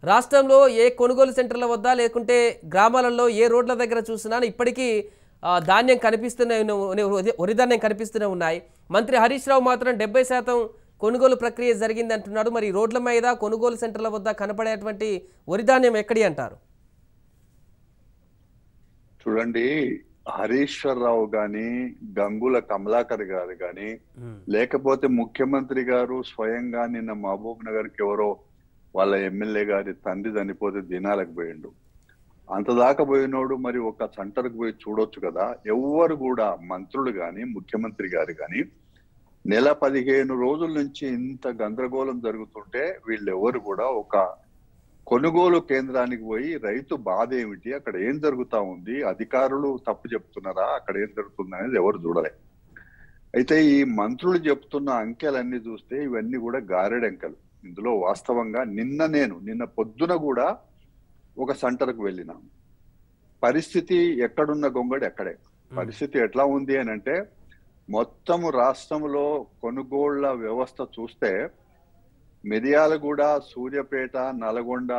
రాష్ట్రంలో ఏ కొనుగోలు సెంటర్ల వద్ద లేకుంటే గ్రామాలలో ఏ రోడ్ల దగ్గర చూసినా ఇప్పటికీ ఆ, ధాన్యం కనిపిస్తూనే ఉన్న- వరి- వరి ధాన్యం కనిపిస్తూనే ఉన్నాయి మంత్రి హరీష్ రావు మాత్రం డెబ్బై శాతం కొనుగోలు ప్రక్రియ జరిగింది అంటున్నాడు మరి రోడ్ల మీద కొనుగోలు సెంటర్ల వద్ద కనపడేటువంటి వరి ధాన్యం ఎక్కడి అంటారు చూడండి హరీశ్వరరావు గాని గంగుల కమలాకర్ గారు గాని లేకపోతే ముఖ్యమంత్రి గారు స్వయంగా నిన్న మహబూబ్ నగర్ కి ఎవరో వాళ్ళ ఎమ్మెల్యే గారి తండ్రి చనిపోతే దినాలకు పోయిండు అంత దాకా పోయినోడు మరి ఒక సెంటర్కి పోయి చూడొచ్చు కదా ఎవ్వరు కూడా మంత్రులు గాని ముఖ్యమంత్రి గారు గాని నెల పదిహేను రోజుల నుంచి ఇంత గందరగోళం జరుగుతుంటే వీళ్ళెవరు కూడా ఒక కొనుగోలు కేంద్రానికి పోయి రైతు బాధ ఏమిటి అక్కడ ఏం జరుగుతా ఉంది అధికారులు తప్పు చెప్తున్నారా అక్కడ ఏం జరుగుతుంది అనేది ఎవరు చూడలే అయితే ఈ మంత్రులు చెప్తున్న అంకెలన్నీ చూస్తే ఇవన్నీ కూడా గారెడంకెలు ఇందులో వాస్తవంగా నిన్న నేను నిన్న పొద్దున కూడా ఒక సెంటర్కు వెళ్ళిన పరిస్థితి ఎక్కడున్న గొంగడి ఎక్కడే పరిస్థితి ఎట్లా ఉంది అని అంటే మొత్తము రాష్ట్రంలో కొనుగోళ్ల వ్యవస్థ చూస్తే మిర్యాలగూడ సూర్యాపేట నల్గొండ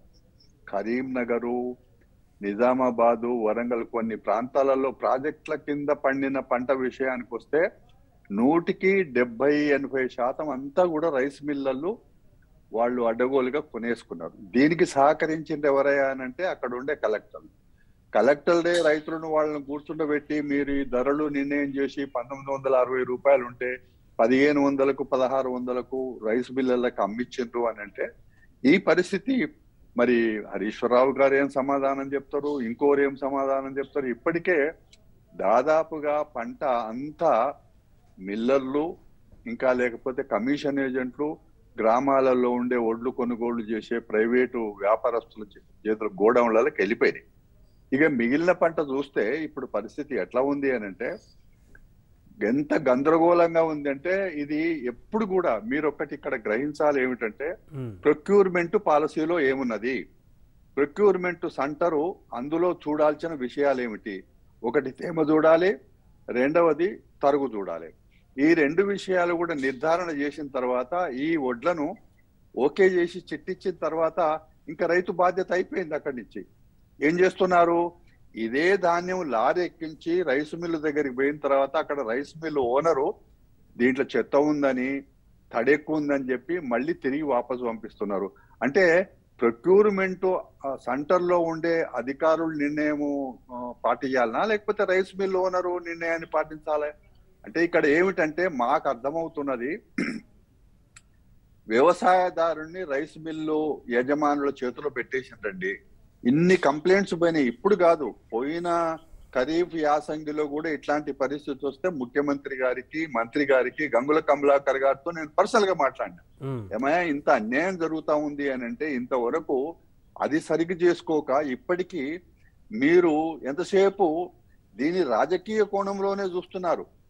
కరీంనగరు నిజామాబాదు వరంగల్ కొన్ని ప్రాంతాలలో ప్రాజెక్టుల కింద పండిన పంట విషయానికి వస్తే నూటికి డెబ్బై ఎనభై శాతం అంతా కూడా రైస్ మిల్లర్లు వాళ్ళు అడ్డగోలుగా కొనేసుకున్నారు దీనికి సహకరించింది ఎవరయ్యా అని అంటే అక్కడ ఉండే కలెక్టర్లు కలెక్టర్లే రైతులను వాళ్ళని కూర్చుండబెట్టి మీరు ఈ ధరలు నిర్ణయం చేసి పంతొమ్మిది వందల అరవై రూపాయలు ఉంటే పదిహేను వందలకు పదహారు వందలకు రైస్ మిల్లర్లకు అమ్మించిండ్రు అని అంటే ఈ పరిస్థితి మరి హరీశ్వరరావు గారు ఏం సమాధానం చెప్తారు ఇంకోరు ఏం సమాధానం చెప్తారు ఇప్పటికే దాదాపుగా పంట అంతా మిల్లర్లు ఇంకా లేకపోతే కమిషన్ ఏజెంట్లు గ్రామాలలో ఉండే ఒడ్లు కొనుగోలు చేసే ప్రైవేటు వ్యాపారస్తుల చే- చేతుల గోడౌన్లకు వెళ్ళిపోయినాయి ఇక మిగిలిన పంట చూస్తే ఇప్పుడు పరిస్థితి ఎట్లా ఉంది అని అంటే ఎంత గందరగోళంగా ఉంది అంటే ఇది ఎప్పుడు కూడా మీరు ఒక్కటి ఇక్కడ గ్రహించాలి ఏమిటంటే ప్రొక్యూర్మెంట్ పాలసీలో ఏమున్నది ప్రొక్యూర్మెంట్ సెంటరు అందులో చూడాల్సిన విషయాలు ఏమిటి ఒకటి తేమ చూడాలి రెండవది తరుగు చూడాలి ఈ రెండు విషయాలు కూడా నిర్ధారణ చేసిన తర్వాత ఈ వడ్లను ఓకే చేసి చిట్టిచ్చిన తర్వాత ఇంకా రైతు బాధ్యత అయిపోయింది అక్కడి నుంచి ఏం చేస్తున్నారు ఇదే ధాన్యం లారీ ఎక్కించి రైస్ మిల్లు దగ్గరికి పోయిన తర్వాత అక్కడ రైస్ మిల్లు ఓనరు దీంట్లో చెత్త ఉందని తడెక్కువ ఉందని చెప్పి మళ్ళీ తిరిగి వాపసు పంపిస్తున్నారు అంటే ప్రొక్యూర్మెంట్ సెంటర్ లో ఉండే అధికారుల నిర్ణయము ఆ, పాటించాలనా లేకపోతే రైస్ మిల్ ఓనరు నిర్ణయాన్ని పాటించాలి అంటే ఇక్కడ ఏమిటంటే మాకు అర్థమవుతున్నది వ్యవసాయదారుణ్ణి రైస్ మిల్లు యజమానుల చేతిలో పెట్టేసిండ్రండి ఇన్ని కంప్లైంట్స్ పోయినాయి ఇప్పుడు కాదు పోయిన ఖరీఫ్ యాసంగిలో కూడా ఇట్లాంటి పరిస్థితి వస్తే ముఖ్యమంత్రి గారికి మంత్రి గారికి గంగుల కమలాకర్ గారితో నేను పర్సనల్ గా మాట్లాడినా ఏమయ్యా ఇంత అన్యాయం జరుగుతా ఉంది అని అంటే ఇంతవరకు అది సరిగ్గా చేసుకోక ఇప్పటికీ మీరు ఎంతసేపు దీని రాజకీయ కోణంలోనే చూస్తున్నారు